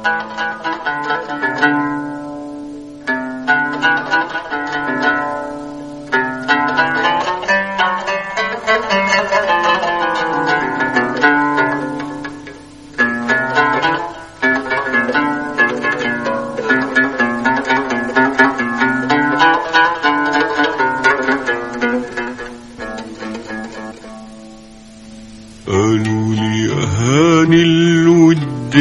قالوا لي أهاني الود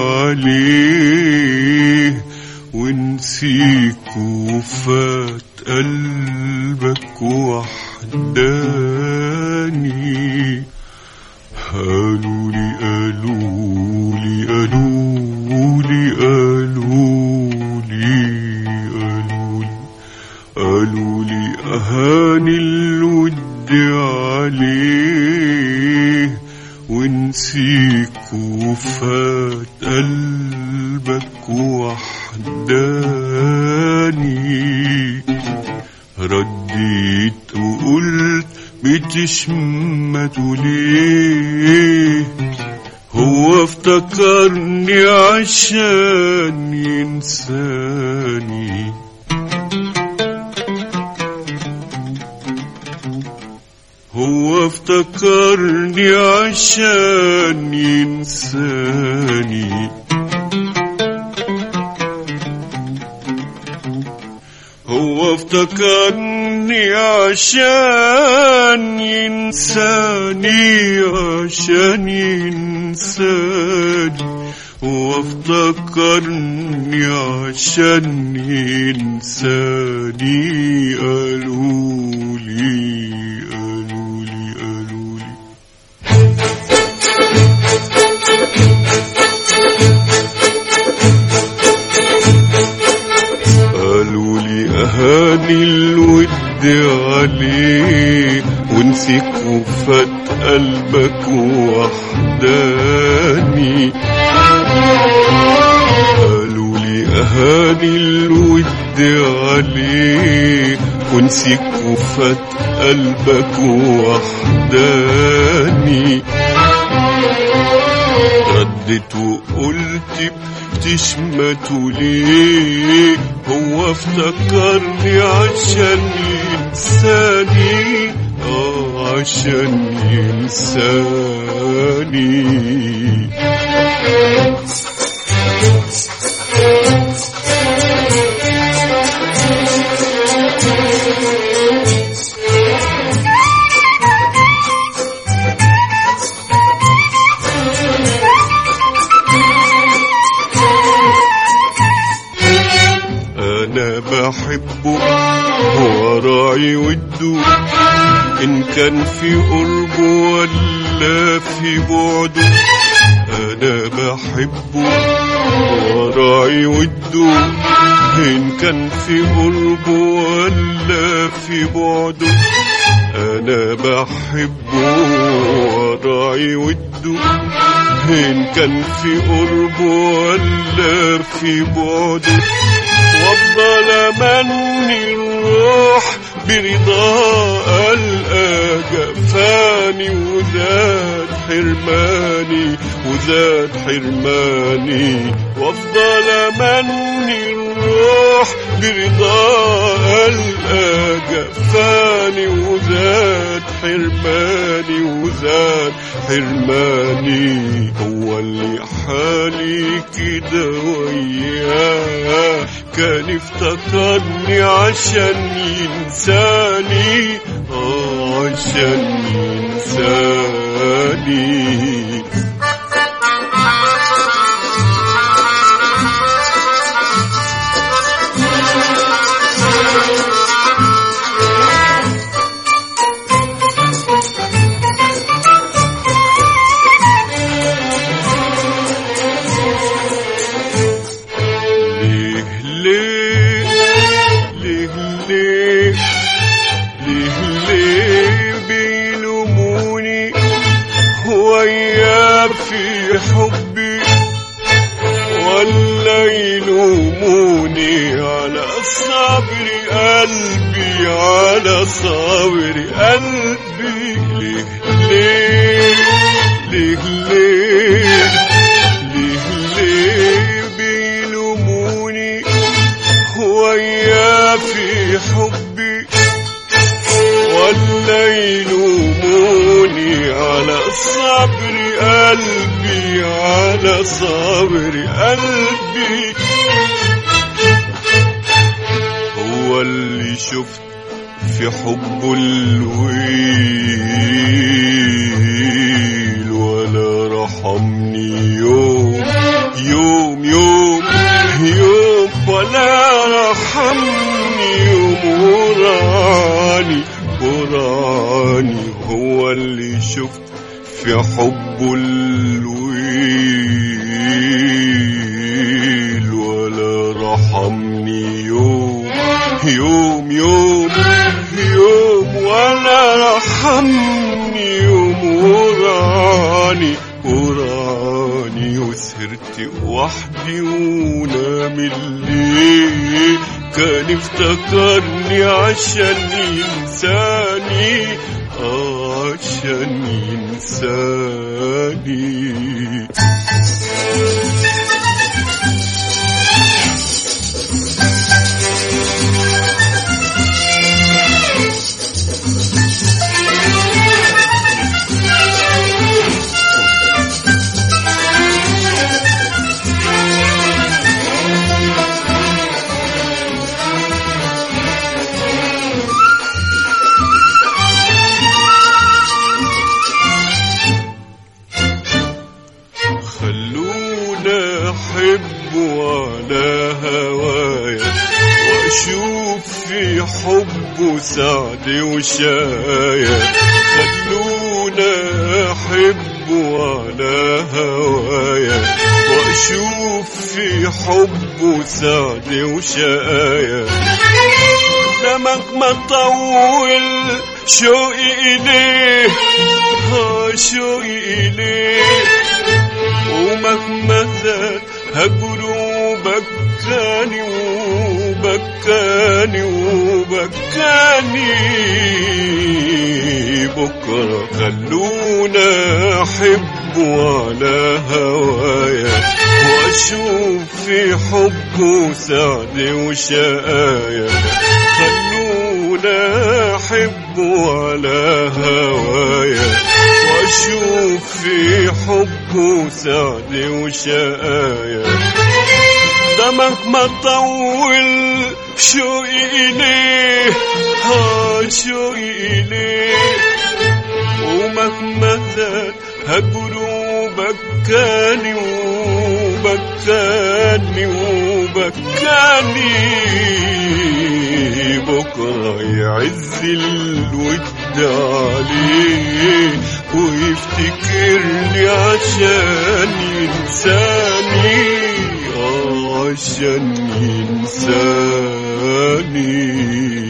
عليه ونسيك وفات قلبك وحداني قالوا لي قالوا لي قالوا لي قالوا لي قالوا لي قالوا لي أهاني الود عليه ونسيك وفات قلبك وحداني رديت وقلت بتشمته ليه هو افتكرني عشان ينساني هو افتكرني عشان ينساني هو افتكرني عشان ينساني عشان ينساني هو افتكرني عشان ينساني قالوا لي قالوا لي قالوا لي قالوا لي أهاني الود عليه ونسيك وفات قلبك وحداني قالوا لي أهاني الود عليه ونسيك وفات قلبك وحداني ردت وقلت بتشمته ليه هو افتكرني عشان ينساني اه عشان ينساني انا بحبه هو راعي وده ان كان في قربه ولا في بعده انا بحبه هو راعي وده ان كان في قربه ولا في بعده انا بحبه وراعي وده إن كان في قربه ولا في بعده وافضل امني الروح برضا القى جفاني وزاد حرماني وزاد حرماني وافضل امني الروح برضا القى جفاني وزاد حرماني وزاد حرماني هو اللي حالي كده وياه كان افتكرني عشان ينساني اه عشان ينساني ليه ليه ليه ليه ليه ليه بيلوموني ويا في حبي ولا يلوموني على صبر قلبي على صبر قلبي ليه ليه ليه ليه ليه ليه على صبر قلبي هو اللي شفت في حبه الويل ولا رحمني يوم يوم يوم يوم ولا رحمني يوم وراني وراني هو اللي شفت في حبه الويل ولا رحمني يوم يوم يوم يوم ولا رحمني يوم وراني وراني وسهرت وحدي ونام الليل كان افتكرني عشان ينساني آه عشان ينساني خلونا احب على هوايا واشوف في حبه سعد وشايا خلونا احب على هوايا واشوف في حبه سعد وشايا دمك ما طول شوقي إليه ها شوقي إليه ومهما زاد هجره بكاني وبكاني وبكاني بكرة خلونا أحب على هوايا وأشوف في حبه سعد وشقايا خلونا أحب على هوايا واشوف في حبه سعد وشقايا دمك ما طول شوقي إليه ها شوقي إليه ومهما زاد هجره بكاني وبكاني وبكاني بكرة يعز الود عليه ويفتكرني عشان ينساني آه عشان ينساني